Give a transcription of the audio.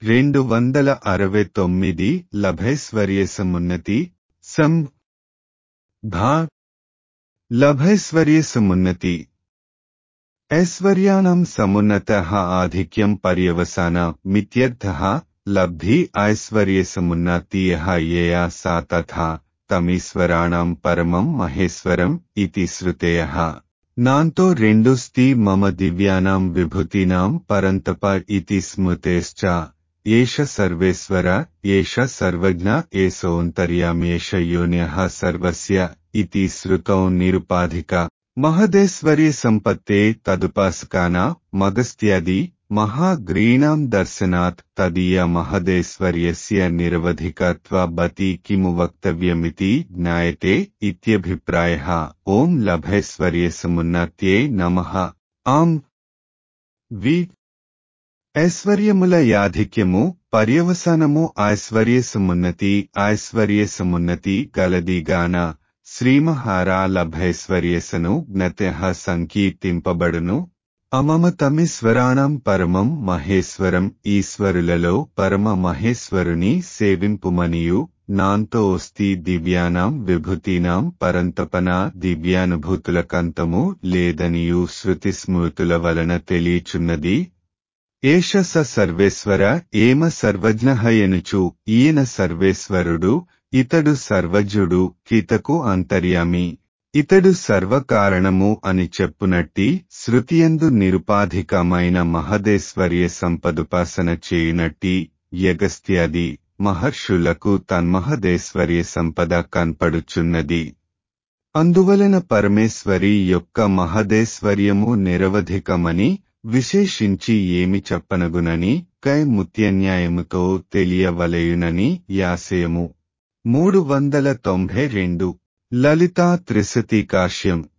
రెండు వందల అరవై తొమ్మిది లభైశ్వర్యసమున్నతి సం ధా లభైశ్వర్యసమున్నతి ఐశ్వర్యాణం సమున్నత ఆధిక్యం పర్యవసాన మిత్యర్థ లబ్ధి ఐశ్వర్యసమున్నతీయ ఏయా సా తథా తమీశ్వరాణం పరమం మహేశ్వరం ఇతి శ్రుతయ నాంతో రెండు స్థి మమ దివ్యానాం విభూతినాం పరంతప ఇతి స్మృతేశ్చ ఏష సర్వేశ్వర ఏష సర్వజ్ఞ ఏసోంతర్యామేష యోన్యః సర్వస్య ఇతి శ్రుతౌ నిరుపాధిక మహదేశ్వర్య సంపత్తే తదుపాసకానా మగస్త్యాది మహాగ్రీణాం దర్శనాత్ తదీయ మహదేశ్వర్యస్య నిరవధికత్వబతి కిము వక్తవ్యమితి జ్ఞాయతే ఇత్యభిప్రాయః ఓం లభైశ్వర్యసమున్నత్యై నమః ఆం వి ఐశ్వర్యముల యాధిక్యము పర్యవసానము ఐశ్వర్యసమున్నతి ఐశ్వర్యసమున్నతి గలదిగాన శ్రీమహారా లభైశ్వర్యసను జ్ఞత్య సంకీర్తింపబడును అమమతమీశ్వరాణం పరమం మహేశ్వరం ఈశ్వరులలో పరమ మహేశ్వరుని సేవింపుమనియు నాంతో ఒస్తి దివ్యానాం విభూతినాం పరంతపన దివ్యానుభూతుల కంతము లేదనియు శృతిస్మృతుల వలన తెలియచున్నది ఏష స సర్వేశ్వర ఏమ సర్వజ్ఞ ఎనుచు ఈయన సర్వేశ్వరుడు ఇతడు సర్వజ్ఞుడు కితకు అంతర్యామి ఇతడు సర్వకారణము అని చెప్పునట్టి శృతియందు నిరుపాధికమైన మహదేశ్వర్య సంపదుపాసన చేయునట్టి యగస్త్యాది మహర్షులకు తన్మహదేశ్వర్య సంపద కనపడుచున్నది అందువలన పరమేశ్వరి యొక్క మహదేశ్వర్యము నిరవధికమని విశేషించి ఏమి చెప్పనగునని కై ముత్యన్యాయముతో తెలియవలయునని యాశయము మూడు వందల తొంభై రెండు లలితా త్రిశతి కాశ్యం